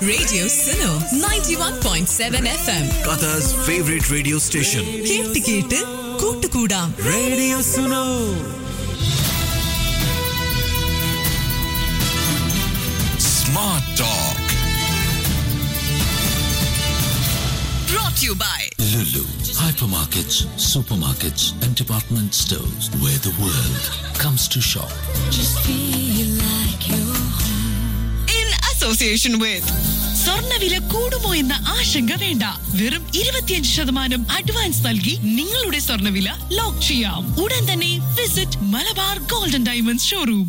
Radio Suno 91.7 FM. Qatar's favorite radio station. കേട്ട് കേട്ട് കൂട്ടുകൂടാം Radio Suno. Smart Talk. brought to you by Lulu. Hypermarkets, supermarkets, and department stores where the world comes to shop. in association with സ്വർണ്ണവില കൂടുമോ എന്ന ആശങ്ക വേണ്ട വെറും ഇരുപത്തിയഞ്ച് ശതമാനം അഡ്വാൻസ് നൽകി നിങ്ങളുടെ സ്വർണ്ണവില ലോക്ക് ചെയ്യാം ഉടൻ തന്നെ visit Malabar golden diamonds showroom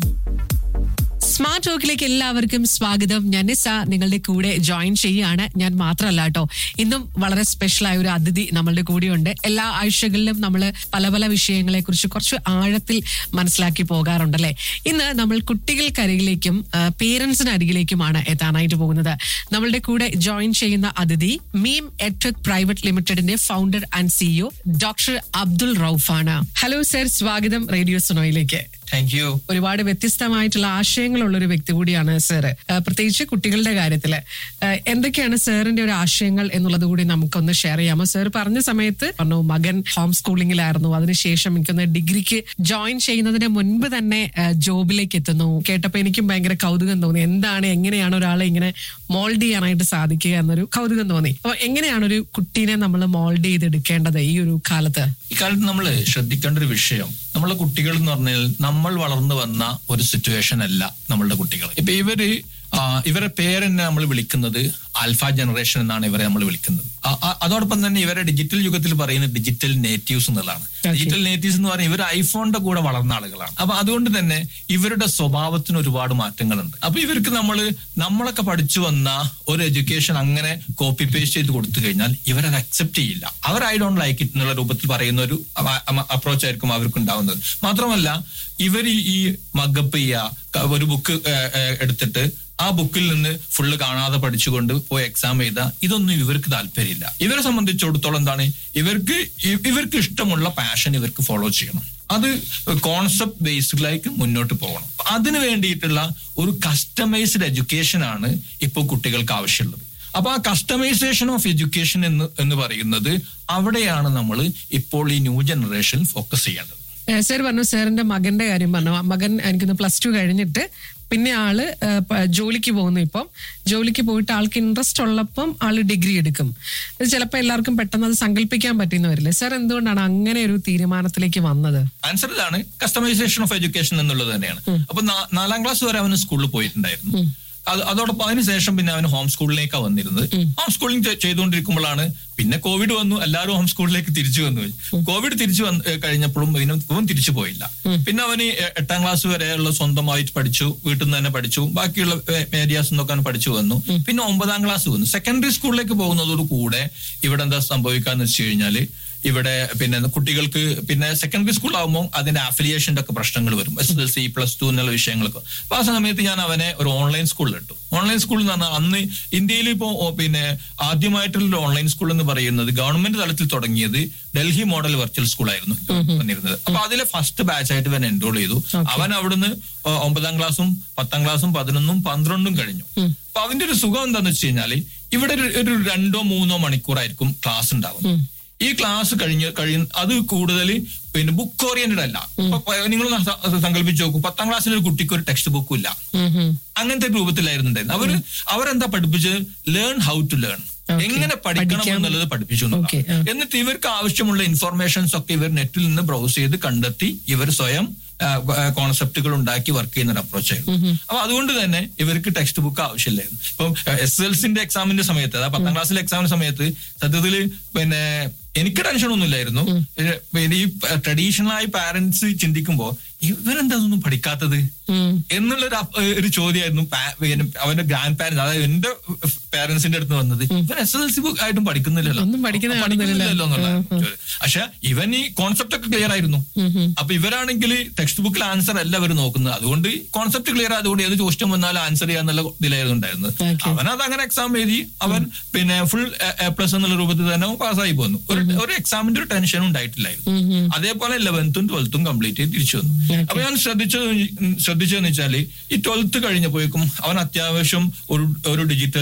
smart ടോക്കിലേക്ക് എല്ലാവർക്കും സ്വാഗതം ഞാൻ നിസ നിങ്ങളുടെ കൂടെ ജോയിൻ ചെയ്യുകയാണ് ഞാൻ മാത്രമല്ല കേട്ടോ ഇന്നും വളരെ സ്പെഷ്യൽ ആയ ഒരു അതിഥി നമ്മളുടെ കൂടെയുണ്ട് എല്ലാ ആഴ്ചകളിലും നമ്മൾ പല പല വിഷയങ്ങളെ കുറിച്ച് കുറച്ച് ആഴത്തിൽ മനസ്സിലാക്കി പോകാറുണ്ടല്ലേ ഇന്ന് നമ്മൾ കുട്ടികൾക്കരികിലേക്കും പേരൻസിന് അരികിലേക്കുമാണ് എത്താനായിട്ട് പോകുന്നത് നമ്മളുടെ കൂടെ ജോയിൻ ചെയ്യുന്ന അതിഥി മീം എട്ടെക് പ്രൈവറ്റ് ലിമിറ്റഡിന്റെ founder and CEO doctor Abdul റൌഫാണ് ഹലോ സർ സ്വാഗതം റേഡിയോ സുനോയിലേക്ക് താങ്ക് യു ഒരുപാട് വ്യത്യസ്തമായിട്ടുള്ള ആശയങ്ങളുള്ള ഒരു വ്യക്തി കൂടിയാണ് സാറ് ഏഹ് പ്രത്യേകിച്ച് കുട്ടികളുടെ കാര്യത്തില് ഏഹ് എന്തൊക്കെയാണ് സാറിന്റെ ഒരു ആശയങ്ങൾ എന്നുള്ളത് കൂടി നമുക്കൊന്ന് ഷെയർ ചെയ്യാമോ സാർ പറഞ്ഞ സമയത്ത് പറഞ്ഞു മകൻ ഹോം സ്കൂളിംഗിലായിരുന്നു അതിനുശേഷം എനിക്കൊന്ന് ഡിഗ്രിക്ക് ജോയിൻ ചെയ്യുന്നതിന് മുൻപ് തന്നെ ഏഹ് ജോബിലേക്ക് എത്തുന്നു കേട്ടപ്പോ എനിക്കും ഭയങ്കര കൗതുകം തോന്നി എന്താണ് എങ്ങനെയാണ് ഒരാളെ ഇങ്ങനെ മോൾഡ് ചെയ്യാനായിട്ട് സാധിക്കുക എന്നൊരു കൗതുകം തോന്നി അപ്പൊ എങ്ങനെയാണ് ഒരു കുട്ടീനെ നമ്മൾ മോൾഡ് ചെയ്തെടുക്കേണ്ടത് ഈ ഒരു കാലത്ത് ഇക്കാലത്ത് നമ്മൾ ശ്രദ്ധിക്കേണ്ട ഒരു വിഷയം നമ്മളെ കുട്ടികൾ എന്ന് പറഞ്ഞാൽ നമ്മൾ വളർന്നു വന്ന ഒരു സിറ്റുവേഷൻ അല്ല നമ്മളുടെ കുട്ടികൾ ഇപ്പൊ ഇവര് ആ, ഇവരെ പേരെന്നെ നമ്മൾ വിളിക്കുന്നത് ആൽഫ ജനറേഷൻ എന്നാണ് ഇവരെ നമ്മൾ വിളിക്കുന്നത് ആ- ആ- അതോടൊപ്പം തന്നെ ഇവരെ ഡിജിറ്റൽ യുഗത്തിൽ പറയുന്നത് ഡിജിറ്റൽ നേറ്റീവ്സ് എന്നുള്ളതാണ് ഡിജിറ്റൽ നേറ്റീവ്സ് എന്ന് പറഞ്ഞാൽ ഇവർ ഐഫോണിന്റെ കൂടെ വളർന്ന ആളുകളാണ് അപ്പൊ അതുകൊണ്ട് തന്നെ ഇവരുടെ സ്വഭാവത്തിന് ഒരുപാട് മാറ്റങ്ങളുണ്ട് അപ്പൊ ഇവർക്ക് നമ്മൾ നമ്മളൊക്കെ പഠിച്ചു വന്ന ഒരു എഡ്യൂക്കേഷൻ അങ്ങനെ കോപ്പി പേസ്റ്റ് ചെയ്ത് കൊടുത്തു കഴിഞ്ഞാൽ ഇവരത് അക്സെപ്റ്റ് ചെയ്യില്ല അവർ ഐ ഡോണ്ട് ലൈക്ക് ഇറ്റ് എന്നുള്ള രൂപത്തിൽ പറയുന്ന ഒരു അപ്രോച്ച് ആയിരിക്കും അവർക്ക് ഉണ്ടാവുന്നത് മാത്രമല്ല ഇവർ ഈ മഗപ്പ് ചെയ്യുക ഒരു ബുക്ക് എടുത്തിട്ട് ആ ബുക്കിൽ നിന്ന് ഫുള്ള് കാണാതെ പഠിച്ചുകൊണ്ട് പോയി എക്സാം ചെയ്ത ഇതൊന്നും ഇവർക്ക് താല്പര്യമില്ല ഇവരെ സംബന്ധിച്ചിടത്തോളം എന്താണ് ഇവർക്ക് ഇ- ഇവർക്ക് ഇഷ്ടമുള്ള പാഷൻ ഇവർക്ക് ഫോളോ ചെയ്യണം അത് കോൺസെപ്റ്റ് ബേസ്ഡിലേക്ക് മുന്നോട്ട് പോകണം അതിന് വേണ്ടിയിട്ടുള്ള ഒരു കസ്റ്റമൈസ്ഡ് എഡ്യൂക്കേഷൻ ആണ് ഇപ്പോൾ കുട്ടികൾക്ക് ആവശ്യമുള്ളത് അപ്പൊ ആ കസ്റ്റമൈസേഷൻ ഓഫ് എഡ്യൂക്കേഷൻ എന്ന് എന്ന് പറയുന്നത് അവിടെയാണ് നമ്മൾ ഇപ്പോൾ ഈ ന്യൂ ജനറേഷൻ ഫോക്കസ് ചെയ്യേണ്ടത് ഏഹ് സാർ പറഞ്ഞു സാറിന്റെ മകന്റെ കാര്യം പറഞ്ഞു ആ മകൻ എനിക്കൊന്ന് പ്ലസ് ടു കഴിഞ്ഞിട്ട് പിന്നെ ആള് ഏഹ് പ- ജോലിക്ക് പോകുന്നു ഇപ്പം ജോലിക്ക് പോയിട്ട് ആൾക്ക് ഇൻട്രസ്റ്റ് ഉള്ളപ്പം ആള് ഡിഗ്രി എടുക്കും ഇത് ചിലപ്പോൾ എല്ലാവർക്കും പെട്ടെന്ന് അത് സങ്കല്പിക്കാൻ പറ്റുന്ന വരില്ലേ സാർ എന്തുകൊണ്ടാണ് അങ്ങനെ ഒരു തീരുമാനത്തിലേക്ക് വന്നത് ആൻസർ ഇതാണ് കസ്റ്റമൈസേഷൻ ഓഫ് എഡ്യൂക്കേഷൻ എന്നുള്ളത് തന്നെയാണ് അപ്പൊ നാ- നാലാം ക്ലാസ് വരെ അവന് സ്കൂളിൽ പോയിട്ടുണ്ടായിരുന്നു അത് അതോടൊപ്പം അതിനുശേഷം പിന്നെ അവന് ഹോം സ്കൂളിലേക്കാണ് വന്നിരുന്നത് ഹോം സ്കൂളിംഗ് ചെ- ചെയ്തുകൊണ്ടിരിക്കുമ്പോഴാണ് പിന്നെ കോവിഡ് വന്നു എല്ലാവരും ഹോം സ്കൂളിലേക്ക് തിരിച്ചു വന്നു കോവിഡ് തിരിച്ചു വന്ന് ഏഹ് കഴിഞ്ഞപ്പോഴും ഇവനും ഇവൻ തിരിച്ചു പോയില്ല പിന്നെ അവന് എ- എട്ടാം ക്ലാസ് വരെയുള്ള സ്വന്തമായിട്ട് പഠിച്ചു വീട്ടിൽ നിന്ന് തന്നെ പഠിച്ചു ബാക്കിയുള്ള ഏരിയാസ് നിന്നൊക്കെ അവൻ പഠിച്ചു വന്നു പിന്നെ ഒമ്പതാം ക്ലാസ് വന്നു സെക്കൻഡറി സ്കൂളിലേക്ക് പോകുന്നതോട് കൂടെ ഇവിടെ എന്താ സംഭവിക്കാന്ന് വെച്ച് കഴിഞ്ഞാല് ഇവിടെ പിന്നെ കുട്ടികൾക്ക് പിന്നെ സെക്കൻഡറി സ്കൂൾ ആകുമ്പോൾ അതിന്റെ അഫിലിയേഷന്റെ ഒക്കെ പ്രശ്നങ്ങൾ വരും S L C plus two എന്നുള്ള വിഷയങ്ങളൊക്കെ അപ്പൊ ആ സമയത്ത് ഞാൻ അവനെ ഒരു ഓൺലൈൻ സ്കൂളിൽ ഇട്ടു ഓൺലൈൻ സ്കൂൾ എന്ന് പറഞ്ഞാൽ അന്ന് ഇന്ത്യയിൽ ഇപ്പോ ഓ, പിന്നെ ആദ്യമായിട്ടുള്ള ഓൺലൈൻ സ്കൂൾ എന്ന് പറയുന്നത് ഗവൺമെന്റ് തലത്തിൽ തുടങ്ങിയത് ഡൽഹി മോഡൽ വെർച്വൽ സ്കൂൾ ആയിരുന്നു വന്നിരുന്നത് അപ്പൊ അതിലെ ഫസ്റ്റ് ബാച്ച് ആയിട്ട് ഇവൻ എൻറോൾ ചെയ്തു അവൻ അവിടുന്ന് ഒ- ഒമ്പതാം ക്ലാസ്സും പത്താം ക്ലാസ്സും പതിനൊന്നും പന്ത്രണ്ടും കഴിഞ്ഞു അപ്പൊ അവന്റെ ഒരു സുഖം എന്താന്ന് വെച്ച് കഴിഞ്ഞാല് ഇവിടെ ഒരു- ഒരു രണ്ടോ മൂന്നോ മണിക്കൂറായിരിക്കും ക്ലാസ് ഉണ്ടാവുന്നത് ഈ ക്ലാസ് കഴിഞ്ഞ് കഴിയുന്ന അത് കൂടുതൽ പിന്നെ ബുക്ക് ഓറിയന്റഡ് അല്ല നിങ്ങൾ സങ്കല്പിച്ച് നോക്കൂ പത്താം ക്ലാസ്സിൽ ഒരു കുട്ടിക്ക് ഒരു ടെക്സ്റ്റ് ബുക്കും ഇല്ല അങ്ങനത്തെ രൂപത്തിലായിരുന്നു ഉണ്ടായിരുന്നത് അവര് അവരെന്താ പഠിപ്പിച്ചത് ലേൺ ഹൗ ടു ലേൺ എങ്ങനെ പഠിക്കണം പഠിക്കാം. എന്നുള്ളത് പഠിപ്പിച്ചു Okay, ആ. എന്നുള്ളതാണ്. എന്നിട്ട് ഇവർക്ക് ആവശ്യമുള്ള ഇൻഫർമേഷൻസ് ഒക്കെ ഇവർ നെറ്റിൽ നിന്ന് ബ്രൗസ് ചെയ്ത് കണ്ടെത്തി ഇവർ സ്വയം കോൺസെപ്റ്റുകൾ ഉണ്ടാക്കി വർക്ക് ചെയ്യുന്ന ഒരു അപ്രോച്ച് ആയിരുന്നു അപ്പൊ അതുകൊണ്ട് തന്നെ ഇവർക്ക് ടെക്സ്റ്റ് ബുക്ക് ആവശ്യമില്ലായിരുന്നു ഇപ്പം എസ് എൽ സിന്റെ എക്സാമിന്റെ സമയത്ത് അതായത് പത്താം ക്ലാസ്സിലെ എക്സാമിന്റെ സമയത്ത് സത്യത്തിൽ പിന്നെ എനിക്ക് ടെൻഷൻ ഒന്നുമില്ലായിരുന്നു ഏഹ് പിന്നെ ഈ ട്രഡീഷണൽ ആയി പാരന്റ്സ് ചിന്തിക്കുമ്പോ ഇവരെന്താ ഇതൊന്നും പഠിക്കാത്തത് എന്നുള്ളൊരു അപ്- ഒരു ചോദ്യമായിരുന്നു പാ- പിന്നെ അവന്റെ ഗ്രാൻഡ് പാരന്റ്സ് അതായത് എന്റെ പാരന്റ്സിന്റെ അടുത്ത് വന്നത് ഇവൻ എസ് എൽ സി ബുക്ക് ആയിട്ടും പഠിക്കുന്നില്ലല്ലോ ഒന്നും പഠിക്കുന്ന കാണുന്നില്ലല്ലോ. എന്നുള്ള പക്ഷെ ഇവൻ ഈ കോൺസെപ്റ്റ് ഒക്കെ ക്ലിയർ ആയിരുന്നു അപ്പൊ ഇവരാണെങ്കിൽ ടെക്സ്റ്റ് ബുക്കിൽ ആൻസർ അല്ല അവർ നോക്കുന്നത് അതുകൊണ്ട് കോൺസെപ്റ്റ് ക്ലിയർ ആയതുകൊണ്ട് ഏത് ക്വസ്റ്റ്യൻ വന്നാലും ആൻസർ ചെയ്യാന്നുള്ള ഇതിലായിരുന്നു ഉണ്ടായിരുന്നത് Okay. അവൻ അത് അങ്ങനെ എക്സാം എഴുതി അവൻ പിന്നെ ഫുൾ എ പ്ലസ് എന്നുള്ള രൂപത്തിൽ തന്നെ പാസ്സായി പോന്നു ഒരു ഒരു എക്സാമിന്റെ ഒരു ടെൻഷനും ഉണ്ടായിട്ടില്ലായിരുന്നു അതേപോലെ ലെവൻത്തും ട്വൽത്തും കംപ്ലീറ്റ് ചെയ്ത് തിരിച്ചു വന്നു അപ്പൊ ഞാൻ ശ്രദ്ധിച്ചത് ശ്രദ്ധിച്ചതെന്ന് വെച്ചാല് ഈ ട്വൽത്ത് കഴിഞ്ഞപ്പോഴേക്കും അവൻ അത്യാവശ്യം ഒരു ഒരു ഡിജിറ്റൽ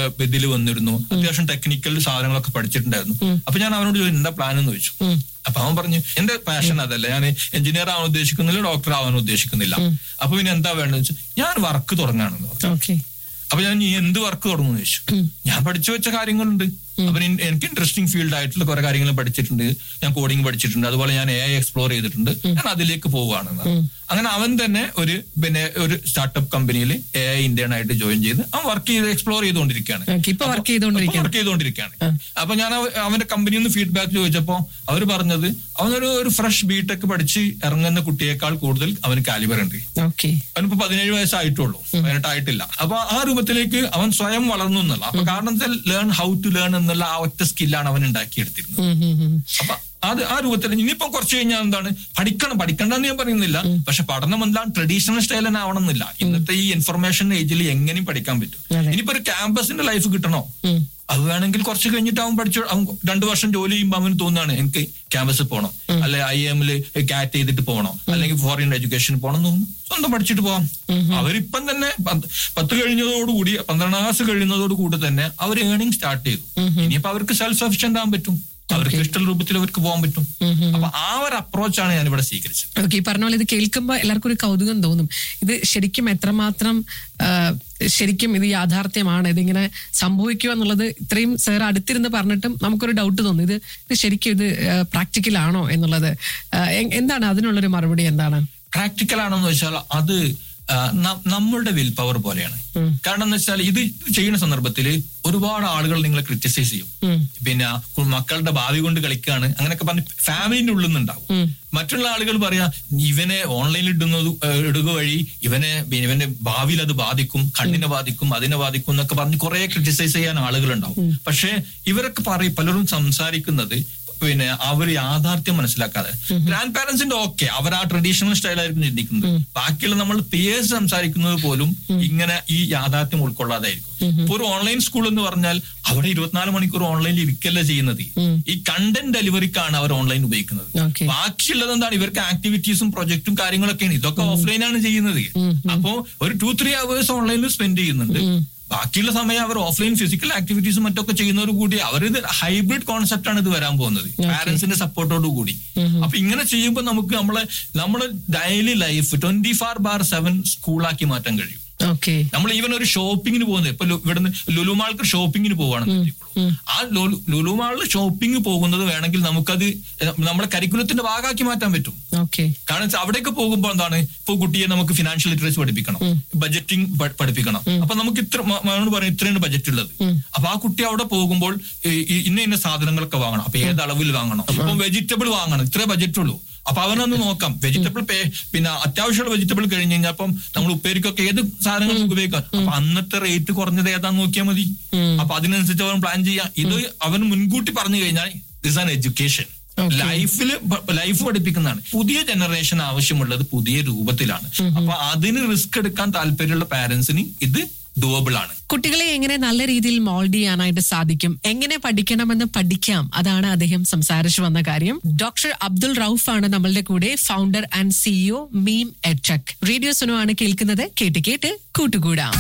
ഇതിൽ വന്നിരുന്നു അത്യാവശ്യം ടെക്നിക്കൽ സാധനങ്ങളൊക്കെ പഠിച്ചിട്ടുണ്ടായിരുന്നു അപ്പൊ ഞാൻ അവനോട് ചോദിച്ചു എന്താ പ്ലാൻ എന്ന് ചോദിച്ചു അപ്പൊ അവൻ പറഞ്ഞു എന്റെ പാഷൻ അതല്ല ഞാൻ എഞ്ചിനീയർ ആവാൻ ഉദ്ദേശിക്കുന്നില്ല ഡോക്ടർ ആവാൻ ഉദ്ദേശിക്കുന്നില്ല അപ്പൊ പിന്നെ എന്താ വേണ്ടത് വെച്ചാൽ ഞാൻ വർക്ക് തുടങ്ങാണെന്ന് പറഞ്ഞു ഓക്കെ അപ്പൊ ഞാൻ ഈ എന്ത് വർക്ക് തുടങ്ങുന്നു ചോദിച്ചു ഞാൻ പഠിച്ചു വെച്ച കാര്യങ്ങളുണ്ട് അപ്പൊ ഇൻ- എനിക്ക് ഇൻട്രസ്റ്റിംഗ് ഫീൽഡ് ആയിട്ടുള്ള കുറെ കാര്യങ്ങൾ പഠിച്ചിട്ടുണ്ട് ഞാൻ കോഡിംഗ് പഠിച്ചിട്ടുണ്ട് അതുപോലെ ഞാൻ എ ഐ എക്സ്പ്ലോർ ചെയ്തിട്ടുണ്ട് ഞാൻ അതിലേക്ക് പോവുകയാണെന്ന് അങ്ങനെ അവൻ തന്നെ ഒരു പിന്നെ ഒരു സ്റ്റാർട്ടപ്പ് കമ്പനിയിൽ എ ഐ ഇന്ത്യൻ ആയിട്ട് ജോയിൻ ചെയ്ത് അവൻ വർക്ക് ചെയ്ത് എക്സ്പ്ലോർ ചെയ്തുകൊണ്ടിരിക്കുകയാണ് Okay, ഇപ്പൊ work ചെയ്തുകൊണ്ടിരിക്കുകയാണ്. വർക്ക് ചെയ്തുകൊണ്ടിരിക്കുകയാണ് അപ്പൊ ഞാൻ അവ- അവന്റെ കമ്പനിയിൽ നിന്ന് ഫീഡ്ബാക്ക് ചോദിച്ചപ്പോ അവർ പറഞ്ഞത് അവനൊരു ഒരു ഫ്രഷ് ബിടെക് പഠിച്ച് ഇറങ്ങുന്ന കുട്ടിയേക്കാൾ കൂടുതൽ അവന് കാലിബർ ഉണ്ട് ഓക്കെ അവനിപ്പോ പതിനേഴ് വയസ്സായിട്ടുള്ളൂ പതിനെട്ടായിട്ടില്ല അപ്പൊ ആ രൂപത്തിലേക്ക് അവൻ സ്വയം വളർന്നു എന്നുള്ള അപ്പൊ കാരണം ലേൺ ഹൗ ടു ലേൺ എന്നുള്ള ആ ഒറ്റ സ്കില്ലാണ് അവൻ ഉണ്ടാക്കിയെടുത്തിരുന്നത് അപ്പൊ അത് ആ രൂപത്തിൽ ഇനിയിപ്പോ കുറച്ച് കഴിഞ്ഞാൽ എന്താണ് പഠിക്കണം പഠിക്കണ്ടെന്ന് ഞാൻ പറയുന്നില്ല പക്ഷെ പഠനം എന്താണ് ട്രഡീഷണൽ സ്റ്റൈൽ തന്നെ ആവണമെന്നില്ല ഇന്നത്തെ ഈ ഇൻഫർമേഷൻ ഏജിൽ എങ്ങനെയും പഠിക്കാൻ പറ്റും അതെ. ഇനിയിപ്പോ ഒരു ക്യാമ്പസിന്റെ ലൈഫ് കിട്ടണോ അത് വേണമെങ്കിൽ കുറച്ച് കഴിഞ്ഞിട്ട് അവൻ പഠിച്ചു അവൻ രണ്ടു വർഷം ജോലി ചെയ്യുമ്പോൾ അവന് തോന്നുകയാണ് എനിക്ക് ക്യാമ്പസിൽ പോകണം അല്ലെ ഐ എമ്മില് കാറ്റ് ചെയ്തിട്ട് പോകണം അല്ലെങ്കിൽ ഫോറിൻ എഡ്യൂക്കേഷൻ പോകണം എന്ന് തോന്നുന്നു സ്വന്തം പഠിച്ചിട്ട് പോവാം അവരിപ്പം തന്നെ പന്ത് പത്ത് കഴിഞ്ഞതോടുകൂടി പന്ത്രണ്ടാം ക്ലാസ് കഴിയുന്നതോടുകൂടി തന്നെ അവർ ഏണിംഗ് സ്റ്റാർട്ട് ചെയ്തു ഇനിയിപ്പോ അവർക്ക് സെൽഫ് സഫിഷ്യന്റ് ആകാൻ പറ്റും അവർക്ക് ഇഷ്ടമുള്ള രൂപത്തിൽ അവർക്ക് പോകാൻ പറ്റും അപ്പൊ ആ ഒരു അപ്രോച്ചാണ് ഞാൻ ഇവിടെ സ്വീകരിച്ചത് ഓക്കെ ഈ പറഞ്ഞ പോലെ ഇത് കേൾക്കുമ്പോൾ എല്ലാവർക്കും ഒരു കൗതുകം തോന്നും ഇത് ശരിക്കും എത്രമാത്രം ആ, ശരിക്കും ഇത് യാഥാർത്ഥ്യമാണ് ഇതിങ്ങനെ സംഭവിക്കുക എന്നുള്ളത് ഇത്രയും സാർ അടുത്തിരുന്ന് പറഞ്ഞിട്ടും നമുക്കൊരു ഡൗട്ട് തോന്നും ഇത് ഇത് ശരിക്കും ഇത് പ്രാക്ടിക്കൽ ആണോ എന്നുള്ളത് ആ, എ- എന്താണ് അതിനുള്ളൊരു മറുപടി എന്താണ് പ്രാക്ടിക്കൽ ആണോ എന്ന് വെച്ചാൽ അത് ആ, ന- നമ്മളുടെ വിൽ പവർ പോലെയാണ് കാരണം എന്ന് വെച്ചാൽ ഇത് ചെയ്യുന്ന സന്ദർഭത്തിൽ ഒരുപാട് ആളുകൾ നിങ്ങളെ ക്രിറ്റിസൈസ് ചെയ്യും പിന്നെ കു- മക്കളുടെ ഭാവി കൊണ്ട് കളിക്കാണ് അങ്ങനെയൊക്കെ പറഞ്ഞ് ഫാമിലിന്റെ ഉള്ളിൽ നിന്നുണ്ടാവും മറ്റുള്ള ആളുകൾ പറയാ ഇവനെ ഓൺലൈനിൽ ഇടുന്നത് ഏ, ഇടുക വഴി ഇവനെ പിന്നെ ഇവന്റെ ഭാവിയിൽ അത് ബാധിക്കും കണ്ണിനെ ബാധിക്കും അതിനെ ബാധിക്കും എന്നൊക്കെ പറഞ്ഞ് കുറെ ക്രിറ്റിസൈസ് ചെയ്യാൻ ആളുകളുണ്ടാവും പക്ഷെ ഇവരൊക്കെ പറയും പലരും സംസാരിക്കുന്നത് പിന്നെ അവർ യാഥാർത്ഥ്യം മനസ്സിലാക്കാതെ ഗ്രാൻഡ് പാരന്റ്സിന്റെ ഓക്കെ അവർ ആ ട്രഡീഷണൽ സ്റ്റൈലായിരിക്കും ചിന്തിക്കുന്നത് ബാക്കിയുള്ള നമ്മൾ പിയേഴ്സ് സംസാരിക്കുന്നത് പോലും ഇങ്ങനെ ഈ യാഥാർത്ഥ്യം ഉൾക്കൊള്ളാതായിരിക്കും ഇപ്പൊ ഒരു ഓൺലൈൻ സ്കൂൾ എന്ന് പറഞ്ഞാൽ അവിടെ ഇരുപത്തിനാല് മണിക്കൂർ ഓൺലൈനിൽ ഇരിക്കല്ല ചെയ്യുന്നത് ഈ കണ്ടന്റ് ഡെലിവറിക്കാണ് അവർ ഓൺലൈൻ ഉപയോഗിക്കുന്നത് Okay. ബാക്കിയുള്ളത് എന്താണ് ഇവർക്ക് ആക്ടിവിറ്റീസും പ്രൊജക്റ്റും കാര്യങ്ങളൊക്കെയാണ് ഇതൊക്കെ ഓഫ്ലൈൻ ആണ് ചെയ്യുന്നത് അപ്പോ ഒരു ടു ത്രീ അവേഴ്സ് ഓൺലൈനിൽ സ്പെൻഡ് ചെയ്യുന്നുണ്ട് ബാക്കിയുള്ള സമയം അവർ ഓഫ്ലൈൻ ഫിസിക്കൽ ആക്ടിവിറ്റീസും മറ്റൊക്കെ ചെയ്യുന്നതോട് കൂടി അവർ ഇത് ഹൈബ്രിഡ് കോൺസെപ്റ്റ് ആണ് ഇത് വരാൻ പോകുന്നത് പാരന്റ്സിന്റെ സപ്പോർട്ടോട് കൂടി അപ്പൊ ഇങ്ങനെ ചെയ്യുമ്പോൾ നമുക്ക് നമ്മളെ നമ്മളെ daily life twenty four bar seven സ്കൂളാക്കി മാറ്റാൻ കഴിയും ഓക്കെ നമ്മൾ ഈവൻ ഒരു ഷോപ്പിങ്ങിന് പോകുന്നത് ഇപ്പൊ ലു- ഇവിടുന്ന് ലുലുമാൾക്ക് ഷോപ്പിങ്ങിന് പോവാണെന്ന് വെച്ചോളൂ. ആ ലു- ലുലുമാളിൽ ഷോപ്പിംഗ് പോകുന്നത് വേണമെങ്കിൽ നമുക്കത് നമ്മുടെ കരിക്കുലത്തിന്റെ ഭാഗമാക്കി മാറ്റാൻ പറ്റും ഓക്കെ കാരണം വെച്ചാൽ അവിടേക്ക് പോകുമ്പോൾ എന്താണ് ഇപ്പൊ കുട്ടിയെ നമുക്ക് ഫിനാൻഷ്യൽ ലിറ്ററേച്ചി പഠിപ്പിക്കണം ബജറ്റിംഗ് പഠിപ്പിക്കണം അപ്പൊ നമുക്ക് ഇത്ര മ- മകനോട് പറയും ഇത്രയാണ് ബജറ്റ് ഉള്ളത് അപ്പൊ ആ കുട്ടി അവിടെ പോകുമ്പോൾ ഈ- ഈ ഇന്ന ഇന്ന സാധനങ്ങളൊക്കെ വാങ്ങണം അപ്പൊ ഏത് അളവിൽ വാങ്ങണം അപ്പൊ വെജിറ്റബിൾ വാങ്ങണം ഇത്രേ ബജറ്റ് ഉള്ളൂ അപ്പൊ അവനൊന്ന് നോക്കാം വെജിറ്റബിൾ പേ പിന്നെ അത്യാവശ്യമുള്ള വെജിറ്റബിൾ കഴിഞ്ഞ് കഴിഞ്ഞാൽ അപ്പം നമ്മൾ ഉപ്പേരിക്കൊക്കെ ഏത് സാധനങ്ങൾ നമുക്ക് ഉപയോഗിക്കാം അപ്പൊ അന്നത്തെ റേറ്റ് കുറഞ്ഞത് ഏതാന്ന് നോക്കിയാൽ മതി അപ്പൊ അതിനനുസരിച്ച് അവൻ പ്ലാൻ ചെയ്യാം ഇത് അവൻ മുൻകൂട്ടി പറഞ്ഞു കഴിഞ്ഞാൽ ദിസ് ആൻ എഡ്യൂക്കേഷൻ ലൈഫിൽ ലൈഫ് പഠിപ്പിക്കുന്നതാണ് പുതിയ ജനറേഷൻ ആവശ്യമുള്ളത് പുതിയ രൂപത്തിലാണ് അപ്പൊ അതിന് റിസ്ക് എടുക്കാൻ താല്പര്യമുള്ള പാരന്റ്സിന് ഇത് ഡുവബിൾ ആണ് കുട്ടികളെ എങ്ങനെ നല്ല രീതിയിൽ മോൾഡ് ചെയ്യാനായിട്ട് സാധിക്കും എങ്ങനെ പഠിക്കണമെന്ന് പഠിക്കാം അതാണ് അദ്ദേഹം സംസാരിച്ചു വന്ന കാര്യം ഡോക്ടർ അബ്ദുൾ റൌഫ് ആണ് നമ്മളുടെ കൂടെ founder and CEO Meem edtech radio Suno ആണ് കേൾക്കുന്നത് കേട്ട് കേട്ട് കൂട്ടുകൂടാം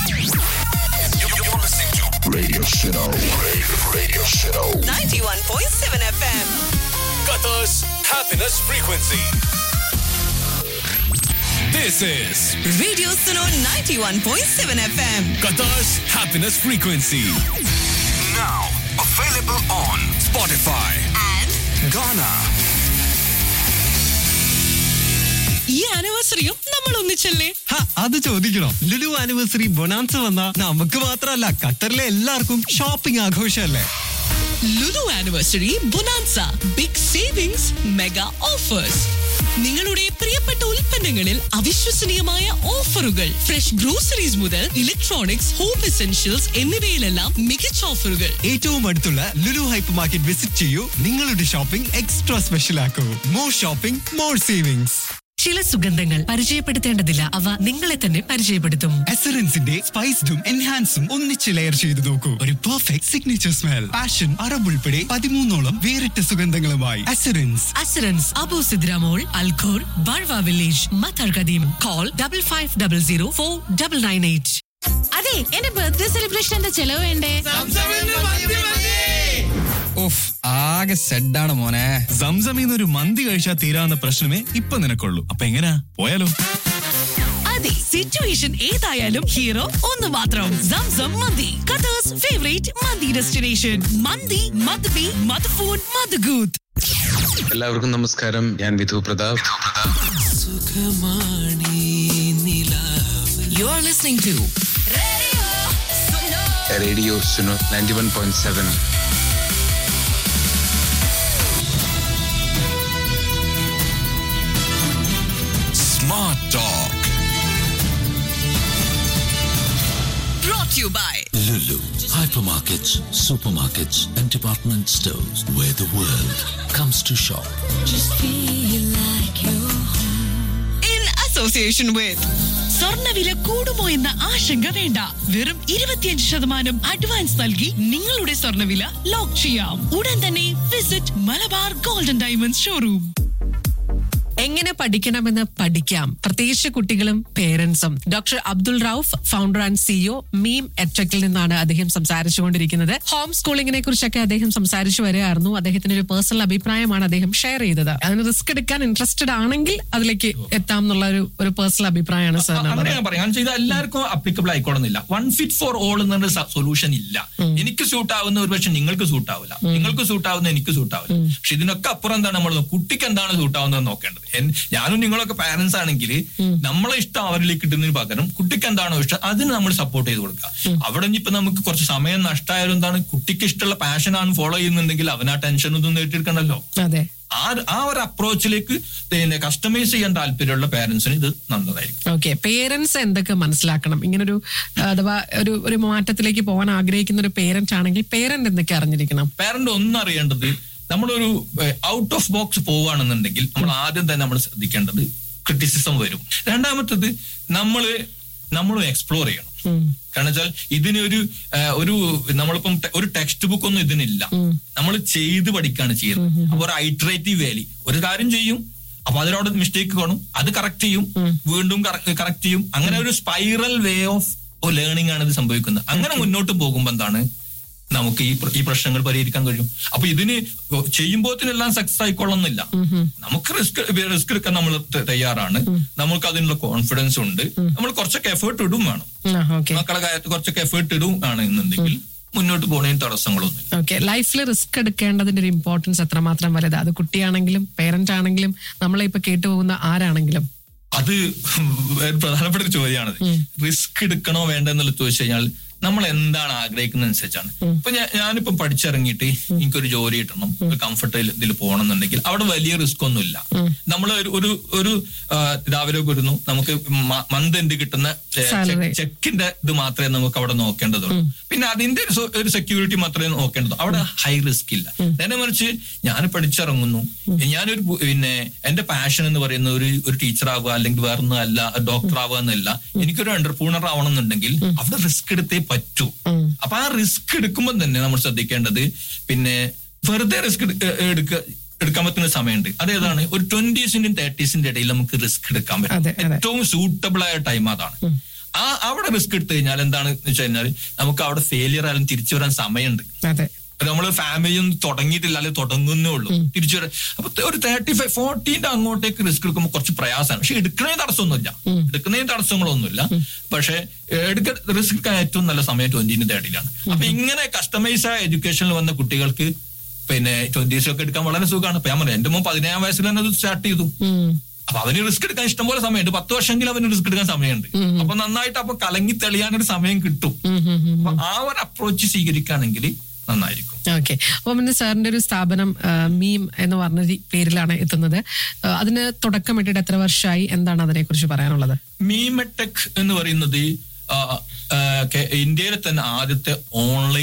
Radio Suno. Radio Suno. 91.7 FM. Qatar's happiness frequency. This is Radio Suno 91.7 FM. Qatar's happiness frequency. Now available on Spotify, And Ghana, ഈ ആനിവേഴ്സറിയും നമ്മൾ ഒന്നിച്ചല്ലേ ഹ, അത് ചോദിക്കണം ലുലു ആനിവേഴ്സറി ബൊണാൻസ വന്ന നമുക്ക് മാത്രമല്ല ഖത്തറിലെ എല്ലാവർക്കും ഷോപ്പിംഗ് ആഘോഷമല്ലേ Lulu anniversary bonanza big savings mega offers നിങ്ങളുടെ പ്രിയപ്പെട്ട ഉൽപ്പന്നങ്ങളിൽ അവിശ്വസനീയമായ ഓഫറുകൾ ഫ്രഷ് ഗ്രോസറീസ് മുതൽ ഇലക്ട്രോണിക്സ് ഹോം എസെൻഷ്യൽസ് എന്നിവയിലെല്ലാം മികച്ച ഓഫറുകൾ ഏറ്റവും അടുത്തുള്ള ലുലു ഹൈപ്പർ മാർക്കറ്റ് വിസിറ്റ് ചെയ്യൂ നിങ്ങളുടെ ഷോപ്പിംഗ് എക്സ്ട്രാ സ്പെഷ്യൽ ആക്കൂ മോർ ഷോപ്പിംഗ് മോർ സേവിങ്സ് ചില സുഗന്ധങ്ങൾ പരിചയപ്പെടുത്തേണ്ടതില്ല അവ നിങ്ങളെ തന്നെ പരിചയപ്പെടുത്തും എസറൻസിന്റെ സ്പൈസ്ഡും എൻഹാൻസും ഒന്നിച്ച് ലെയർ ചെയ്ത് നോക്കൂ ഒരു perfect signature smell passion Arab ഉൾപ്പെടെ പതിമൂന്നോളം വേറിട്ട സുഗന്ധങ്ങളുമായി എസറൻസ് അസുരൻസ് Abu Sidra mall Al Khor Barwa village Matar Qadeem call double five double zero four double nine eight അതെ അതെ എന്റെ ബർത്ത്ഡേ സെലിബ്രേഷന്റെ ചെലവ് വേണ്ടേ ഉഫ് ആകെ സെഡാണ് മോനെ സംസമിന്ന് ഒരു മന്തി കഴിച്ചാൽ തീരാവുന്ന പ്രശ്നമേ ഇപ്പൊ നിനക്കുള്ളൂ അപ്പൊ എങ്ങനാ പോയാലോ അതെ സിറ്റുവേഷൻ ഏതായാലും ഹീറോ ഒന്ന് മാത്രം Zamzam mandi Qatar's favourite mandi destination mandi madbi madfoon madghout എല്ലാവർക്കും നമസ്കാരം ഞാൻ Vidhu Prathap you are listening to radio Suno ninety one point seven smart talk Brought to you by Lulu. Hypermarkets, supermarkets, and department stores where the world comes to shop. in association with സ്വർണ്ണവില കൂടുമോ എന്ന ആശങ്ക വേണ്ട വെറും ഇരുപത്തിയഞ്ച് ശതമാനം അഡ്വാൻസ് നൽകി നിങ്ങളുടെ സ്വർണ്ണവില ലോക്ക് ചെയ്യാം ഉടൻ തന്നെ visit Malabar golden diamonds showroom എങ്ങനെ പഠിക്കണമെന്ന് പഠിക്കാം പ്രത്യേകിച്ച് കുട്ടികളും പേരൻസും doctor Abdul Rauf founder and CEO Meem എറ്റക്കിൽ നിന്നാണ് അദ്ദേഹം സംസാരിച്ചുകൊണ്ടിരിക്കുന്നത് ഹോം സ്കൂളിങ്ങിനെ കുറിച്ചൊക്കെ അദ്ദേഹം സംസാരിച്ചു വരികയായിരുന്നു അദ്ദേഹത്തിന്റെ ഒരു പേഴ്സണൽ അഭിപ്രായമാണ് അദ്ദേഹം ഷെയർ ചെയ്തത് അതിന് റിസ്ക് എടുക്കാൻ ഇൻട്രസ്റ്റഡ് ആണെങ്കിൽ അതിലേക്ക് എത്താം എന്നുള്ള ഒരു ഒരു പേഴ്സണൽ അഭിപ്രായമാണ് അങ്ങനെ സാറിന് ഞാൻ പറയാം കാരണം ഇത് എല്ലാവർക്കും അപ്ലിക്കബിൾ ആയിക്കോളുന്നില്ല വൺ ഫിറ്റ് ഫോർ ഓൾ എന്നൊരു സൊല്യൂഷൻ ഇല്ല എനിക്ക് സൂട്ട് ആവുന്ന ഒരു പക്ഷെ നിങ്ങൾക്ക് സൂട്ട് ആവില്ല നിങ്ങൾക്ക് സൂട്ട് ആവുന്ന എനിക്ക് സൂട്ട് ആവില്ല പക്ഷെ ഇതിനൊക്കെ അപ്പുറം എന്താണ് നമ്മൾ കുട്ടിക്ക് എന്താണ് സൂട്ട് ആവുന്നത് നോക്കേണ്ടത് എൻ- ഞാനും നിങ്ങളൊക്കെ പാരന്റ്സ് ആണെങ്കിൽ നമ്മളെ ഇഷ്ടം അവരിലേക്ക് കിട്ടുന്നതിന് പകരം കുട്ടിക്ക് എന്താണോ ഇഷ്ടം അതിന് നമ്മൾ സപ്പോർട്ട് ചെയ്ത് കൊടുക്കുക അവിടെ ഇനിയിപ്പോ നമുക്ക് കുറച്ച് സമയം നഷ്ടമായാലും എന്താണ് കുട്ടിക്ക് ഇഷ്ടമുള്ള പാഷനാണ് ഫോളോ ചെയ്യുന്നുണ്ടെങ്കിൽ അവൻ ആ ടെൻഷൻ ഒന്നും നേടിയെടുക്കണല്ലോ അതെ ആ ആ ഒരു അപ്രോച്ചിലേക്ക് പിന്നെ കസ്റ്റമൈസ് ചെയ്യാൻ താല്പര്യമുള്ള പാരന്റ്സിന് ഇത് നന്നതായിരിക്കും ഓക്കെ പേരൻസ് എന്തൊക്കെ മനസ്സിലാക്കണം ഇങ്ങനൊരു അഥവാ ഒരു ഒരു മാറ്റത്തിലേക്ക് പോകാൻ ആഗ്രഹിക്കുന്ന ഒരു പേരന്റ് ആണെങ്കിൽ പേരന്റ് എന്തൊക്കെ അറിഞ്ഞിരിക്കണം പാരന്റ് ഒന്നും അറിയേണ്ടത് നമ്മളൊരു ഔട്ട് ഓഫ് ബോക്സ് പോവുകയാണെന്നുണ്ടെങ്കിൽ നമ്മൾ ആദ്യം തന്നെ നമ്മൾ ശ്രദ്ധിക്കേണ്ടത് ക്രിറ്റിസിസം വരും രണ്ടാമത്തത് നമ്മള് നമ്മളും എക്സ്പ്ലോർ ചെയ്യണം കാരണം വെച്ചാൽ ഇതിനൊരു ആ, ഒരു നമ്മളിപ്പം ടെ- ഒരു ടെക്സ്റ്റ് ബുക്ക് ഒന്നും ഇതിനില്ല നമ്മൾ ചെയ്ത് പഠിക്കാണ് ചെയ്യുന്നത് അപ്പൊ ഒരു ഐട്രേറ്റീവ് വാലി ഒരു കാര്യം ചെയ്യും അപ്പൊ അതിനോട് മിസ്റ്റേക്ക് കാണും അത് കറക്റ്റ് ചെയ്യും വീണ്ടും കറക്റ്റ് ചെയ്യും അങ്ങനെ ഒരു സ്പൈറൽ വേ ഓഫ് ലേണിംഗ് ആണ് ഇത് സംഭവിക്കുന്നത് അങ്ങനെ മുന്നോട്ട് പോകുമ്പോൾ എന്താണ് നമുക്ക് ഈ പ്ര- ഈ പ്രശ്നങ്ങൾ പരിഹരിക്കാൻ കഴിയും അപ്പൊ ഇതിന് ചെയ്യുമ്പോഴത്തിനെല്ലാം സക്സസ് ആയിക്കൊള്ളുന്നില്ല നമുക്ക് റിസ്ക് റിസ്ക് എടുക്കാൻ നമ്മൾ ത- തയ്യാറാണ് നമുക്ക് അതിനുള്ള കോൺഫിഡൻസ് ഉണ്ട് നമ്മൾ കുറച്ചൊക്കെ എഫേർട്ട് ഇടും വേണം ഓക്കെ മക്കളെ കാര്യത്തിൽ കുറച്ചൊക്കെ എഫേർട്ട് ഇടും ആണ് എന്നുണ്ടെങ്കിൽ മുന്നോട്ട് പോകുന്നതിന് തടസ്സങ്ങളൊന്നുമില്ല ഓക്കെ ലൈഫിൽ റിസ്ക് എടുക്കേണ്ടതിന്റെ ഒരു ഇമ്പോർട്ടൻസ് എത്രമാത്രം വലുതാ അത് കുട്ടിയാണെങ്കിലും പേരന്റ് ആണെങ്കിലും നമ്മളെ ഇപ്പൊ കേട്ടുപോകുന്ന ആരാണെങ്കിലും അത് ഒരു പ്രധാനപ്പെട്ട ഒരു ചോദ്യമാണത് റിസ്ക് എടുക്കണോ വേണ്ട എന്നുള്ളത് ചോദിച്ചു കഴിഞ്ഞാൽ നമ്മൾ എന്താണ് ആഗ്രഹിക്കുന്നത് അനുസരിച്ചാണ് ഇപ്പൊ ഞാൻ ഞാനിപ്പം പഠിച്ചിറങ്ങിയിട്ട് എനിക്കൊരു ജോലി കിട്ടണം ഒരു കംഫർട്ട് ഇതിൽ പോകണം എന്നുണ്ടെങ്കിൽ അവിടെ വലിയ റിസ്ക് ഒന്നുമില്ല നമ്മൾ ഒരു ഒരു ഒരു ആ, രാവിലെ വരുന്നു നമുക്ക് മന്ത് എന്ത് കിട്ടുന്ന Salary. ചെക്കിന്റെ ഇത് മാത്രമേ നമുക്ക് അവിടെ നോക്കേണ്ടതുള്ളൂ പിന്നെ അതിന്റെ ഒരു സെ- ഒരു സെക്യൂരിറ്റി മാത്രമേ നോക്കേണ്ടതുള്ളൂ അവിടെ ഹൈ റിസ്ക് ഇല്ല നേരെ മറിച്ച് ഞാൻ പഠിച്ചിറങ്ങുന്നു ഞാനൊരു പു- പിന്നെ എന്റെ പാഷൻ എന്ന് പറയുന്ന ഒരു ഒരു ടീച്ചർ ആവുക അല്ലെങ്കിൽ വേറൊന്നും അല്ല ഡോക്ടർ ആവുക എന്നല്ല എനിക്കൊരു എന്റർപ്രൂണർ ആവണം എന്നുണ്ടെങ്കിൽ അവിടെ റിസ്ക് എടുത്തേ പറ്റൂ അപ്പൊ ആ റിസ്ക് എടുക്കുമ്പോൾ തന്നെ നമ്മൾ ശ്രദ്ധിക്കേണ്ടത് പിന്നെ വെറുതെ റിസ്ക് എടുക്കുക എടുക്കാൻ പറ്റുന്ന സമയമുണ്ട് അതേതാണ് ഒരു ട്വന്റീസിന്റെയും തേർട്ടീസിന്റെ ഇടയിൽ നമുക്ക് റിസ്ക് എടുക്കാൻ അതെ, പറ്റും അതെ. ഏറ്റവും സൂട്ടബിൾ ആയ ടൈം അതാണ് ആ അവിടെ റിസ്ക് എടുത്തു കഴിഞ്ഞാൽ എന്താണ് വെച്ച് കഴിഞ്ഞാൽ നമുക്ക് അവിടെ ഫെയിലിയർ ആയാലും തിരിച്ചു വരാൻ സമയമുണ്ട് അതെ നമ്മൾ ഫാമിലി ഒന്നും തുടങ്ങിയിട്ടില്ല അല്ലെങ്കിൽ തുടങ്ങുന്നേ ഉള്ളൂ തിരിച്ചു വരാൻ അപ്പൊ ഒരു തേർട്ടി ഫൈവ് ഫോർട്ടീന്റെ അങ്ങോട്ടേക്ക് റിസ്ക് എടുക്കുമ്പോൾ കുറച്ച് പ്രയാസമാണ് പക്ഷെ എടുക്കുന്നതിന് തടസ്സമൊന്നുമില്ല എടുക്കുന്നതിന് തടസ്സങ്ങളൊന്നുമില്ല പക്ഷെ എടുക്ക റിസ്ക് എടുക്കാൻ ഏറ്റവും നല്ല സമയം ട്വന്റീന് തേർട്ടിയിലാണ് അപ്പൊ ഇങ്ങനെ കസ്റ്റമൈസ് ആയ എഡ്യൂക്കേഷനിൽ വന്ന കുട്ടികൾക്ക് പിന്നെ ട്വന്റീസിലൊക്കെ എടുക്കാൻ വളരെ സുഖമാണ് ഇപ്പൊ ഞാൻ പറയാം എന്റെ മോൻ പതിനേഴാം വയസ്സിൽ തന്നെ അത് സ്റ്റാർട്ട് ചെയ്തു അപ്പൊ അവന് റിസ്ക് എടുക്കാൻ ഇഷ്ടംപോലെ സമയമുണ്ട് പത്ത് വർഷമെങ്കിലും അവന് റിസ്ക് എടുക്കാൻ സമയമുണ്ട് അപ്പൊ നന്നായിട്ട് അപ്പൊ കലങ്ങി തെളിയാനൊരു സമയം കിട്ടും അപ്പൊ ആ ഒരു അപ്രോച്ച് സ്വീകരിക്കുകയാണെങ്കിൽ നന്നായിരിക്കും ഓക്കെ അപ്പം ഇന്ന് സാറിന്റെ ഒരു സ്ഥാപനം ആ, മീം എന്ന് പറഞ്ഞ രീ- പേരിലാണ് എത്തുന്നത് ആ, അതിന് തുടക്കമിട്ടിട്ട് എത്ര വർഷമായി എന്താണ് അതിനെ കുറിച്ച് പറയാനുള്ളത് മീമെടെക് എന്ന് പറയുന്നത് ആ, ആ, കെ- ഇന്ത്യയിലെ തന്നെ ആദ്യത്തെ ഓൺലൈൻ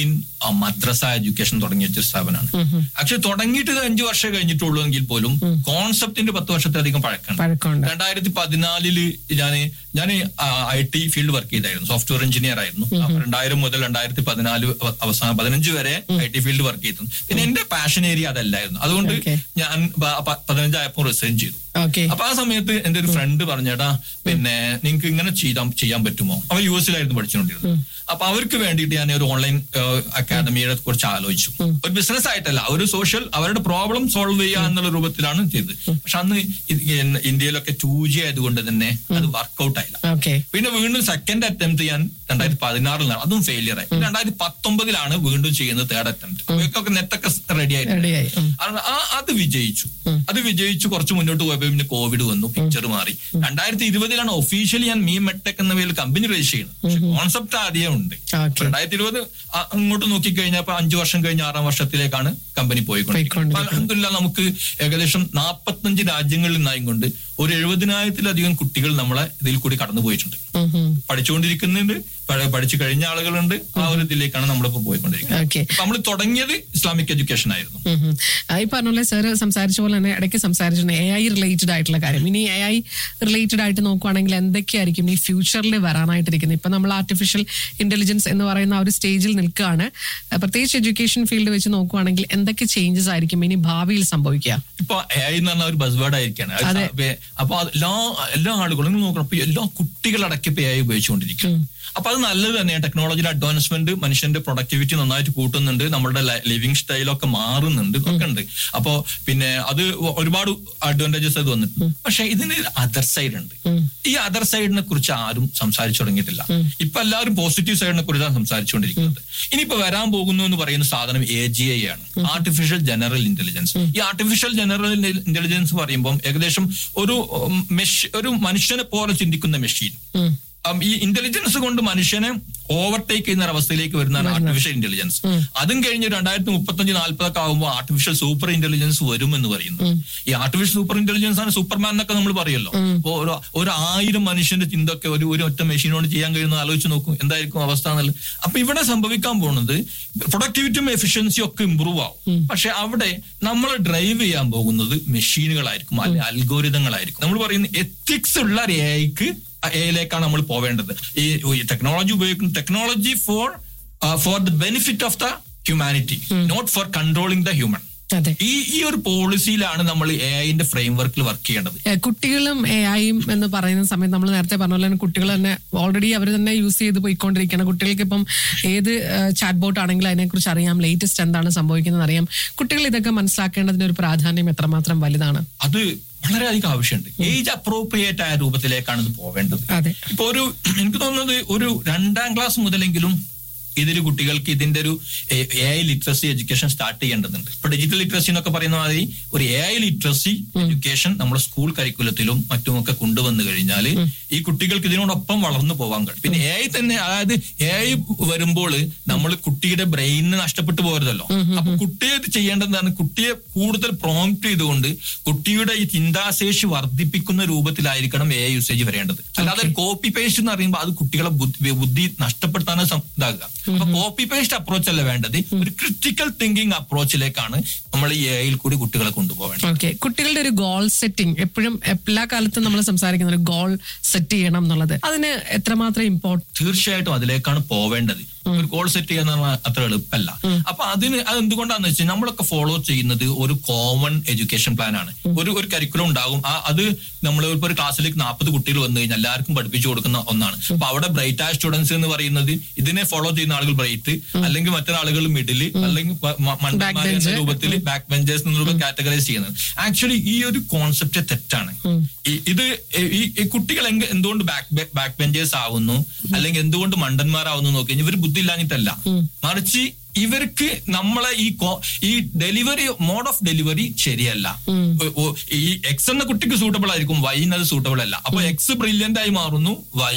ആ, മദ്രസ എഡ്യൂക്കേഷൻ തുടങ്ങിയ ഒരു സ്ഥാപനമാണ് പക്ഷെ തുടങ്ങിയിട്ട് ഇത് അഞ്ചു വർഷം കഴിഞ്ഞിട്ടുള്ളൂ എങ്കിൽ പോലും കോൺസെപ്റ്റിന്റെ പത്ത് വർഷത്തിലധികം പഴക്കമാണ് പഴക്കമുണ്ട് രണ്ടായിരത്തി പതിനാലില് ഞാൻ ഞാൻ ഐ ടി ഫീൽഡ് വർക്ക് ചെയ്തായിരുന്നു സോഫ്റ്റ്വെയർ എഞ്ചിനീയർ ആയിരുന്നു അപ്പൊ രണ്ടായിരം മുതൽ രണ്ടായിരത്തി പതിനാല് അവസാനം പതിനഞ്ച് വരെ ഐ ടി ഫീൽഡ് വർക്ക് ചെയ്തു പിന്നെ എന്റെ പാഷൻ ഏരിയ അതല്ലായിരുന്നു അതുകൊണ്ട് Okay. ഞാൻ പ- പ- പതിനഞ്ചായപ്പോൾ റിസൈൻ ചെയ്തു ഓക്കെ അപ്പൊ ആ സമയത്ത് എന്റെ ഒരു ഫ്രണ്ട് പറഞ്ഞേടാ പിന്നെ നിങ്ങൾക്ക് ഇങ്ങനെ ചെയ്താൻ ചെയ്യാൻ പറ്റുമോ അവർ യു എസിലായിരുന്നു പഠിച്ചുകൊണ്ടിരുന്നത് അപ്പൊ അവർക്ക് വേണ്ടിയിട്ട് ഞാൻ ഒരു ഓൺലൈൻ അക്കാദമിയെ കുറിച്ച് ആലോചിച്ചു ഒരു ബിസിനസ് ആയിട്ടല്ല ഒരു സോഷ്യൽ അവരുടെ പ്രോബ്ലം സോൾവ് ചെയ്യുക എന്നുള്ള രൂപത്തിലാണ് ചെയ്തത് പക്ഷെ അന്ന് ഇത് ഇ- ഇന്ത്യയിലൊക്കെ ടു ജി ആയതുകൊണ്ട് തന്നെ അത് വർക്ക്ഔട്ട് ആയില്ല ഓക്കെ പിന്നെ വീണ്ടും സെക്കൻഡ് അറ്റംപ്റ്റ് ചെയ്യാൻ രണ്ടായിരത്തി പതിനാറിലാണ് അതും ഫെയിലിയർ ആയി പിന്നെ രണ്ടായിരത്തി പത്തൊമ്പതിലാണ് വീണ്ടും ചെയ്യുന്നത് തേർഡ് അറ്റംപ്റ്റ് അപ്പോഴേക്കൊക്കെ നെറ്റൊക്കെ റെഡി ആയിട്ട് Ready ആയി. ഉം. അത് ആ- അത് വിജയിച്ചു അത് വിജയിച്ചു കുറച്ച് മുന്നോട്ട് പോയപ്പോൾ പിന്നെ കോവിഡ് വന്നു പിക്ചർ മാറി രണ്ടായിരത്തി ഇരുപതിലാണ് ഒഫീഷ്യലി ഞാൻ മീ മെട്ടെക് എന്ന പേരിൽ കമ്പനി രജിസ്റ്റർ ചെയ്യുന്നത് പക്ഷെ കോൺസെപ്റ്റ് ആദ്യം ഉണ്ട് Okay. രണ്ടായിരത്തി ഇരുപത് അങ്ങോട്ട് നോക്കിക്കഴിഞ്ഞപ്പോ അഞ്ചു വർഷം കഴിഞ്ഞ് ആറാം വർഷത്തിലേക്കാണ് കമ്പനി പോയിക്കൊണ്ടിരിക്കുന്നത് അപ്പൊ അൽഹംദുലില്ലാ നമുക്ക് ഏകദേശം നാൽപ്പത്തഞ്ച് രാജ്യങ്ങളിൽ നിന്നായും കൊണ്ട് ഒരു എഴുപതിനായിരത്തിലധികം കുട്ടികൾ നമ്മളെ ഇതിൽ കൂടി കടന്നു പോയിട്ടുണ്ട് പഠിച്ചുകൊണ്ടിരിക്കുന്നുണ്ട് പ- പഠിച്ചു കഴിഞ്ഞ ആളുകളുണ്ട് ആ ഒരു ഇതിലേക്കാണ് നമ്മളിപ്പോ പോയിക്കൊണ്ടിരിക്കുന്നത് ഓക്കെ അപ്പൊ നമ്മൾ തുടങ്ങിയത് ഇസ്ലാമിക് എഡ്യൂക്കേഷൻ ആയിരുന്നു ഉം ഉം. ആ, ഈ പറഞ്ഞ പോലെ സാറ് സംസാരിച്ച പോലെ തന്നെ ഇടയ്ക്ക് സംസാരിച്ചിട്ടുണ്ട് എ ഐ റിലേറ്റഡ് ആയിട്ടുള്ള കാര്യം ഇനി എ ഐ റിലേറ്റഡ് ആയിട്ട് നോക്കുവാണെങ്കിൽ എന്തൊക്കെയായിരിക്കും ഈ ഫ്യൂച്ചറിൽ വരാനായിട്ടിരിക്കുന്നത് ഇപ്പൊ നമ്മൾ ആർട്ടിഫിഷ്യൽ ഇന്റലിജൻസ് എന്ന് പറയുന്ന ആ ഒരു സ്റ്റേജിൽ നിൽക്കുകയാണ് ആ, പ്രത്യേകിച്ച് എഡ്യൂക്കേഷൻ ഫീൽഡ് വെച്ച് നോക്കുവാണെങ്കിൽ എന്തൊക്കെ ചേഞ്ചസ് ആയിരിക്കും ഇനി ഭാവിയിൽ സംഭവിക്കുക ഇപ്പൊ എ ഐ എന്ന് പറഞ്ഞ ഒരു ബസ് വേർഡ് ആയിരിക്കാണ് അത് അതെ. സ- അപ്പൊ അത് എല്ലാ എല്ലാ ആളുകളും നിങ്ങൾ നോക്കണം ഇപ്പൊ എല്ലാ കുട്ടികളടക്കം ഇപ്പൊ എ ഐ ഉപയോഗിച്ചുകൊണ്ടിരിക്കും അപ്പൊ അത് നല്ലത് തന്നെയാണ് ടെക്നോളജിയുടെ അഡ്വാൻസ്മെന്റ് മനുഷ്യന്റെ പ്രൊഡക്ടിവിറ്റി നന്നായിട്ട് കൂട്ടുന്നുണ്ട് നമ്മുടെ ലിവിങ് സ്റ്റൈലൊക്കെ മാറുന്നുണ്ട് ഒക്കെ ഉണ്ട് അപ്പോ പിന്നെ അത് ഒരുപാട് അഡ്വാൻറ്റേജസ് അത് വന്നിട്ടുണ്ട് പക്ഷെ ഇതിന് അതർ സൈഡ് ഉണ്ട് ഈ അതർ സൈഡിനെ കുറിച്ച് ആരും സംസാരിച്ചു തുടങ്ങിയിട്ടില്ല ഇപ്പൊ എല്ലാവരും പോസിറ്റീവ് സൈഡിനെ കുറിച്ചാണ് സംസാരിച്ചുകൊണ്ടിരിക്കുന്നത് ഇനിയിപ്പോ വരാൻ പോകുന്നു എന്ന് പറയുന്ന സാധനം എ ജി ഐ ആണ് ആർട്ടിഫിഷ്യൽ ജനറൽ ഇന്റലിജൻസ് ഈ ആർട്ടിഫിഷ്യൽ ജനറൽ ഇന്റലിജൻസ് പറയുമ്പോൾ ഏകദേശം ഒരു ഉം, മെഷ് ഒരു മനുഷ്യനെ പോലെ ചിന്തിക്കുന്ന മെഷീൻ ഉം, ഈ ഇന്റലിജൻസ് കൊണ്ട് മനുഷ്യനെ ഓവർടേക്ക് ചെയ്യുന്ന ഒരു അവസ്ഥയിലേക്ക് വരുന്നതാണ് ആർട്ടിഫിഷ്യൽ ഇന്റലിജൻസ് അതും കഴിഞ്ഞ് രണ്ടായിരത്തി മുപ്പത്തഞ്ച് നാല്പതൊക്കെ ആകുമ്പോൾ ആർട്ടിഫിഷ്യൽ സൂപ്പർ ഇന്റലിജൻസ് വരും എന്ന് പറയുന്നു ഈ ആർട്ടിഫിഷ്യൽ സൂപ്പർ ഇന്റലിജൻസ് ആണ് സൂപ്പർമാൻ എന്നൊക്കെ നമ്മൾ പറയല്ലോ അപ്പൊ ഒരു ഒരു ആയിരം മനുഷ്യന്റെ ചിന്തയൊക്കെ ഒരു ഒരു ഒറ്റ മെഷീനോട് ചെയ്യാൻ കഴിയുന്ന ആലോചിച്ച് നോക്കും എന്തായിരിക്കും അവസ്ഥ എന്നുള്ളത് അപ്പൊ ഇവിടെ സംഭവിക്കാൻ പോകുന്നത് പ്രൊഡക്ടിവിറ്റിയും എഫിഷ്യൻസിയും ഒക്കെ ഇമ്പ്രൂവ് ആവും പക്ഷെ അവിടെ നമ്മൾ ഡ്രൈവ് ചെയ്യാൻ പോകുന്നത് മെഷീനുകളായിരിക്കും അല്ലെ അൽഗോരിതങ്ങളായിരിക്കും നമ്മൾ പറയുന്ന എത്തിക്സ് ഉള്ള ഒരു എഐക്ക് എയിലേക്കാണ് നമ്മൾ പോവേണ്ടത് ഈ ടെക്നോളജി ഉപയോഗിക്കുന്ന technology for for the benefit of the humanity not for controlling the human അതെ ഈ ഈ ഒരു പോളിസിയിലാണ് നമ്മൾ എ ഐന്റെ ഫ്രെയിം വർക്കിൽ വർക്ക് ചെയ്യേണ്ടത് ഏ, കുട്ടികളും എ ഐയും എന്ന് പറയുന്ന സമയത്ത് നമ്മൾ നേരത്തെ പറഞ്ഞ പോലെ തന്നെ കുട്ടികൾ തന്നെ ഓൾറെഡി അവർ തന്നെ യൂസ് ചെയ്ത് പോയിക്കൊണ്ടിരിക്കുകയാണ് കുട്ടികൾക്ക് ഇപ്പം ഏത് ചാറ്റ് ബോട്ട് ആണെങ്കിലും അതിനെക്കുറിച്ച് അറിയാം ലേറ്റസ്റ്റ് എന്താണ് സംഭവിക്കുന്നത് അറിയാം കുട്ടികൾ ഇതൊക്കെ മനസ്സിലാക്കേണ്ടതിന്റെ ഒരു പ്രാധാന്യം എത്രമാത്രം വലുതാണ് അത് വളരെയധികം ആവശ്യമുണ്ട് ഏജ് അപ്രോപ്രിയേറ്റ് ആയ രൂപത്തിലേക്കാണ് ഇത് പോവേണ്ടത് അതെ. ഇപ്പൊ ഒരു എനിക്ക് തോന്നുന്നത് ഒരു രണ്ടാം ക്ലാസ് മുതലെങ്കിലും ഇതിൽ കുട്ടികൾക്ക് ഇതിന്റെ ഒരു A I literacy education start ചെയ്യേണ്ടതുണ്ട് ഇപ്പൊ ഡിജിറ്റൽ ലിറ്ററസി എന്നൊക്കെ പറയുന്ന മാതിരി ഒരു എ ഐ ലിറ്ററസി എഡ്യൂക്കേഷൻ നമ്മുടെ സ്കൂൾ കരിക്കുലത്തിലും മറ്റുമൊക്കെ കൊണ്ടുവന്നു കഴിഞ്ഞാൽ ഈ കുട്ടികൾക്ക് ഇതിനോടൊപ്പം വളർന്നു പോവാൻ കഴിയും പിന്നെ എ ഐ തന്നെ അതായത് എ ഐ വരുമ്പോൾ നമ്മൾ കുട്ടിയുടെ ബ്രെയിനിന് നഷ്ടപ്പെട്ടു പോകരുതല്ലോ അപ്പൊ കുട്ടിയെ ഇത് ചെയ്യേണ്ടതാണ് കുട്ടിയെ കൂടുതൽ പ്രോംപ്റ്റ് ചെയ്തുകൊണ്ട് കുട്ടിയുടെ ഈ ചിന്താശേഷി വർദ്ധിപ്പിക്കുന്ന രൂപത്തിലായിരിക്കണം എ ഐ യൂസേജ് വരേണ്ടത് അല്ലാതെ കോപ്പി പേസ്റ്റ് എന്ന് പറയുമ്പോൾ അത് കുട്ടികളെ ബുദ്ധി ബുദ്ധി നഷ്ടപ്പെടുത്താനും സം- ഇതാകുക അപ്പൊ കോപ്പി പേസ്റ്റ് അപ്രോച്ച് അല്ല വേണ്ടത് ഒരു ക്രിട്ടിക്കൽ തിങ്കിങ് അപ്രോച്ചിലേക്കാണ് നമ്മൾ ഈ എ ഐയിൽ കൂടി കുട്ടികളെ കൊണ്ടുപോകേണ്ടത് ഓക്കെ കുട്ടികളുടെ ഒരു ഗോൾ സെറ്റിംഗ് എപ്പോഴും എല്ലാ കാലത്തും നമ്മൾ സംസാരിക്കുന്ന ഒരു ഗോൾ സെറ്റ് ചെയ്യണം എന്നുള്ളത് അതിന് എത്രമാത്രം ഇമ്പോർട്ടൻറ്റ് തീർച്ചയായിട്ടും അതിലേക്കാണ് പോവേണ്ടത് ഒരു ഗോൾ സെറ്റ് ചെയ്യാന്ന് പറഞ്ഞാൽ അത്ര എളുപ്പമല്ല അപ്പൊ അതിന് അത് എന്തുകൊണ്ടാന്ന് വെച്ചാൽ നമ്മളൊക്കെ ഫോളോ ചെയ്യുന്നത് ഒരു കോമൺ എഡ്യൂക്കേഷൻ പ്ലാൻ ആണ് ഒരു ഒരു കരിക്കുലം ഉണ്ടാകും ആ അത് നമ്മൾ ഇപ്പൊ ഒരു ക്ലാസ്സിലേക്ക് നാൽപ്പത് കുട്ടികൾ വന്നു കഴിഞ്ഞാൽ എല്ലാവർക്കും പഠിപ്പിച്ചു കൊടുക്കുന്ന ഒന്നാണ് അപ്പൊ അവിടെ ബ്രൈറ്റ് ആയ സ്റ്റുഡൻസ് എന്ന് പറയുന്നത് ഇതിനെ ഫോളോ ചെയ്യുന്ന ആളുകൾ ബ്രൈറ്റ് അല്ലെങ്കിൽ മറ്റൊരാളുകൾ മിഡില് അല്ലെങ്കിൽ പ- മ- മണ്ടന്മാര് എന്ന രൂപത്തിൽ ബാക്ക് ബെഞ്ചേഴ്സ് എന്നുള്ള കാറ്റഗറൈസ് ചെയ്യുന്നത് ആക്ച്വലി ഈ ഒരു കോൺസെപ്റ്റ് തെറ്റാണ് ഈ- ഇത് ഈ ഈ കുട്ടികൾ എങ്ക- എന്തുകൊണ്ട് ബാക്ക് ബാക്ക് ബെഞ്ചേഴ്സ് ആവുന്നു അല്ലെങ്കിൽ എന്തുകൊണ്ട് മണ്ടന്മാരാവുന്നു നോക്കി കഴിഞ്ഞാൽ ഇവർ ബുദ്ധി ഇല്ലാഞ്ഞിട്ടല്ല മറിച്ച് ഇവർക്ക് നമ്മളെ ഈ കോ- ഈ ഡെലിവറി മോഡ് ഓഫ് ഡെലിവറി ശരിയല്ല ഒ- ഒ- ഈ എക്സ് എന്ന കുട്ടിക്ക് സൂട്ടബിൾ ആയിരിക്കും വൈ അത് സൂട്ടബിൾ അല്ല അപ്പൊ എക്സ് ബ്രില്യന്റ് ആയി മാറുന്നു വൈ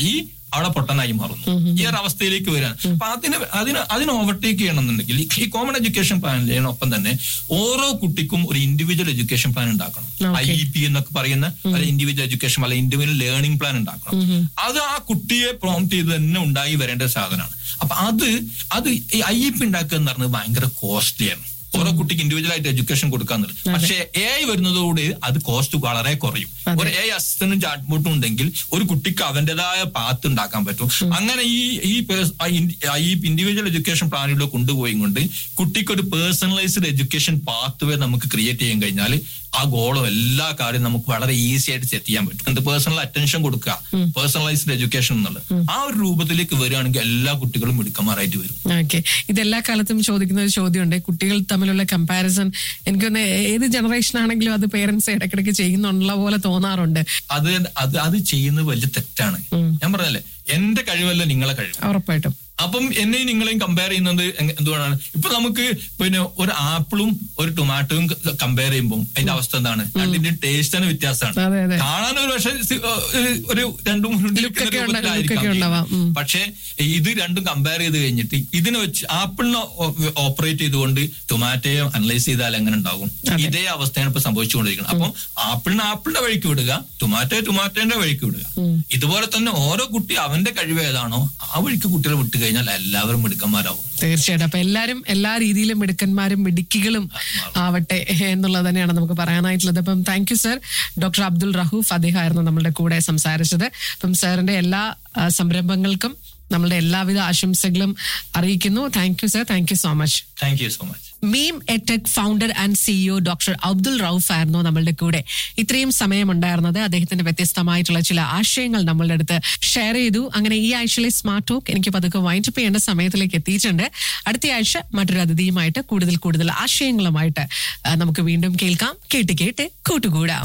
അവിടെ പൊട്ടനായി മാറുന്നു ഈ ഒരു അവസ്ഥയിലേക്ക് വരാൻ അപ്പൊ അതിന് അതിന് അതിന് ഓവർടേക്ക് ചെയ്യണമെന്നുണ്ടെങ്കിൽ ഈ കോമൺ എഡ്യൂക്കേഷൻ പ്ലാനിനൊപ്പം തന്നെ ഓരോ കുട്ടിക്കും ഒരു ഇൻഡിവിജ്വൽ എഡ്യൂക്കേഷൻ പ്ലാൻ ഉണ്ടാക്കണം ഐ ഇ പി എന്നൊക്കെ പറയുന്ന ഒരു ഇൻഡിവിജ്വൽ എഡ്യൂക്കേഷൻ അല്ല ഇൻഡിവിജ്വൽ ലേണിംഗ് പ്ലാൻ ഉണ്ടാക്കണം അത് ആ കുട്ടിയെ പ്രോംപ്റ്റ് ചെയ്ത് തന്നെ ഉണ്ടായി വരേണ്ട സാധനമാണ് അപ്പൊ അത് അത് ഈ ഐ ഇ പി ഉണ്ടാക്കുക എന്ന് പറഞ്ഞത് ഭയങ്കര കോസ്റ്റ്ലിയാണ് ഓരോ കുട്ടിക്ക് ഇൻഡിവിജ്വൽ ആയിട്ട് എഡ്യൂക്കേഷൻ കൊടുക്കാന്നുള്ളത് പക്ഷേ എ ഐ വരുന്നതോട് അത് കോസ്റ്റ് വളരെ കുറയും ഒരു എ അസിസ്റ്റന്റും ചാറ്റ്ബോട്ടും ഉണ്ടെങ്കിൽ ഒരു കുട്ടിക്ക് അവന്റേതായ പാത്ത് ഉണ്ടാക്കാൻ പറ്റും അങ്ങനെ ഈ ഈ പേഴ്സ്- ആ ഇൻ- ആ ഈ ഇൻഡിവിജ്വൽ എഡ്യൂക്കേഷൻ പ്ലാനിലൂടെ കൊണ്ടുപോയി കൊണ്ട് കുട്ടിക്ക് ഒരു പേഴ്സണലൈസ്ഡ് എഡ്യൂക്കേഷൻ പാത്ത് വേ നമുക്ക് ക്രിയേറ്റ് ചെയ്യാൻ കഴിഞ്ഞാൽ ആ ഗോളും എല്ലാ കാര്യവും നമുക്ക് വളരെ ഈസി ആയിട്ട് സെറ്റ് ചെയ്യാൻ പറ്റും എന്ത് പേഴ്സണൽ അറ്റൻഷൻ കൊടുക്കുക പേഴ്സണലൈസ്ഡ് എഡ്യൂക്കേഷൻ എന്നുള്ളത് ആ ഒരു രൂപത്തിലേക്ക് വരികയാണെങ്കിൽ എല്ലാ കുട്ടികളും മിടുക്കന്മാരായിട്ട് വരും ഓക്കെ ഇതെല്ലാ കാലത്തും ചോദിക്കുന്ന ഒരു ചോദ്യമുണ്ട് കുട്ടികൾ തമ്മിലുള്ള കമ്പാരിസൺ എനിക്കൊന്ന് ഏത് ജനറേഷൻ ആണെങ്കിലും അത് പേരൻസ് ഇടയ്ക്കിടയ്ക്ക് ചെയ്യുന്നുള്ള പോലെ തോന്നാറുണ്ട് അത് അത് അത് ചെയ്യുന്നത് വലിയ തെറ്റാണ് ഞാൻ പറഞ്ഞല്ലേ എന്റെ കഴിവല്ല നിങ്ങളെ കഴിവ് ഉറപ്പായിട്ടും അപ്പം എന്നെയും നിങ്ങളെയും കമ്പയർ ചെയ്യുന്നത് എങ്ങ- എന്തുകൊണ്ടാണ് ഇപ്പൊ നമുക്ക് പിന്നെ ഒരു ആപ്പിളും ഒരു ടൊമാറ്റോയും കമ്പയർ ചെയ്യുമ്പോൾ അതിന്റെ അവസ്ഥ എന്താണ് രണ്ടിന്റെയും ടേസ്റ്റ് തന്നെ വ്യത്യാസമാണ് അതെ, അതെ. കാണാൻ ഒരു പക്ഷേ സി- ഒരു- ഒരു രണ്ടു മൂന്ന് Look നിൽക്കുന്ന ഒക്കെ ഉണ്ട്, രൂപത്തിലായിരിക്കാം look ഒക്കെ ഉണ്ടാവാം. ഉം. പക്ഷേ ഇത് രണ്ടും കമ്പയർ ചെയ്ത് കഴിഞ്ഞിട്ട് ഇതിനെ വെച്ച് ആപ്പിളിനെ ഓപ്പറേറ്റ് ചെയ്തുകൊണ്ട് ടൊമാറ്റോയെ അനലൈസ് ചെയ്താൽ എങ്ങനെ ഉണ്ടാകും ഇതേ അവസ്ഥയാണ് ഇപ്പൊ സംഭവിച്ചുകൊണ്ടിരിക്കുന്നത് അപ്പം ആപ്പിളിനെ ആപ്പിളിന്റെ വഴിക്ക് വിടുക ടൊമാറ്റോ ടൊമാറ്റോന്റെ വഴിക്ക് വിടുക ഇതുപോലെ തന്നെ ഓരോ കുട്ടി അവന്റെ കഴിവ് ഏതാണോ ആ വഴിക്ക് കുട്ടികളെ വിട്ടു കഴിഞ്ഞാൽ എല്ലാവരും മിടുക്കന്മാരാവും തീർച്ചയായിട്ടും അപ്പൊ എല്ലാരും എല്ലാ രീതിയിലും മിടുക്കന്മാരും മിടുക്കികളും ആവട്ടെ എന്നുള്ളത് തന്നെയാണ് നമുക്ക് പറയാനായിട്ടുള്ളത് അപ്പം thank you sir doctor Abdul Rahoof അദ്ദേഹമായിരുന്നു നമ്മളുടെ കൂടെ സംസാരിച്ചത് അപ്പം സാറിന്റെ എല്ലാ ആ, സംരംഭങ്ങൾക്കും നമ്മളുടെ എല്ലാവിധ ആശംസകളും അറിയിക്കുന്നു thank you sir thank you so much thank you so much Meem edtech founder and CEO doctor Abdul Rauf ആയിരുന്നു നമ്മളുടെ കൂടെ ഇത്രയും സമയമുണ്ടായിരുന്നത് അദ്ദേഹത്തിന്റെ വ്യത്യസ്തമായിട്ടുള്ള ചില ആശയങ്ങൾ നമ്മളുടെ അടുത്ത് ഷെയർ ചെയ്തു അങ്ങനെ ഈ ആഴ്ചയിലെ സ്മാർട്ട് ടോക്ക് എനിക്ക് പതുക്കെ വൈൻഡപ്പ് ചെയ്യേണ്ട സമയത്തിലേക്ക് എത്തിയിട്ടുണ്ട് അടുത്ത ആഴ്ച മറ്റൊരു അതിഥിയുമായിട്ട് കൂടുതൽ കൂടുതൽ ആശയങ്ങളുമായിട്ട് ആ, നമുക്ക് വീണ്ടും കേൾക്കാം കേട്ട് കേട്ട് കൂട്ടുകൂടാം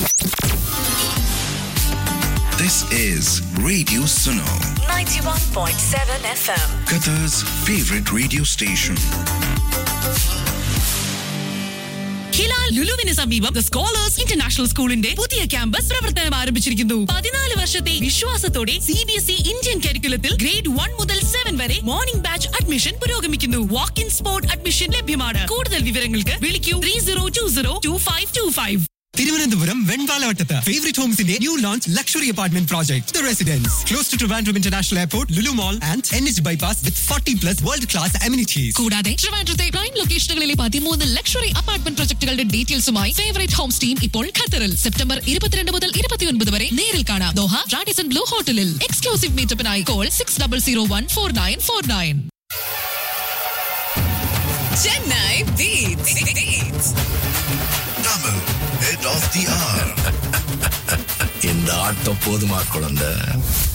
This is Radio Suno, 91.7 FM. Qatar's favorite radio station. Hilal ലുലുവിന് സമീപം ദ സ്കോളേഴ്സ് ഇന്റർനാഷണൽ സ്കൂളിന്റെ പുതിയ ക്യാമ്പസ് പ്രവർത്തനം ആരംഭിച്ചിരിക്കുന്നു പതിനാല് വർഷത്തെ വിശ്വാസത്തോടെ C B S E Indian കരിക്കുലത്തിൽ ഗ്രേഡ് വൺ മുതൽ സെവൻ വരെ മോർണിംഗ് ബാച്ച് അഡ്മിഷൻ പുരോഗമിക്കുന്നു വാക്ക് ഇൻ സ്പോട്ട് അഡ്മിഷൻ ലഭ്യമാണ് കൂടുതൽ വിവരങ്ങൾക്ക് വിളിക്കൂ three zero two zero two five two five Thiruvananthapuram വെൺപാലവട്ടത്ത് ഫേവറേറ്റ് ഹോംസിന്റെ new launch luxury apartment project the residence close to Trivandrum international airport Lulu mall and N H bypass with forty plus world class amenities കൂടാതെ ട്രിവാൻഡ്രത്തെ prime ലൊക്കേഷനുകളിലെ പതിമൂന്ന് luxury apartment പ്രൊജക്ടുകളുടെ ഡീറ്റെയിൽസുമായി favourite homes team ഇപ്പോൾ ഖത്തറിൽ September ഇരുപത്തിരണ്ട് മുതൽ ഇരുപത്തിയൊൻപത് വരെ നേരിൽ കാണാം ദോഹ റാഡിസൺ ബ്ലൂ ഹോട്ടലിൽ എക്സ്ക്ലൂസീവ് മീറ്റപ്പിനായി call six double zero one four nine four nine Chennai Beats. Beats. Double head of the hour. இந்த ஆட்டம் போதுமா குழந்தை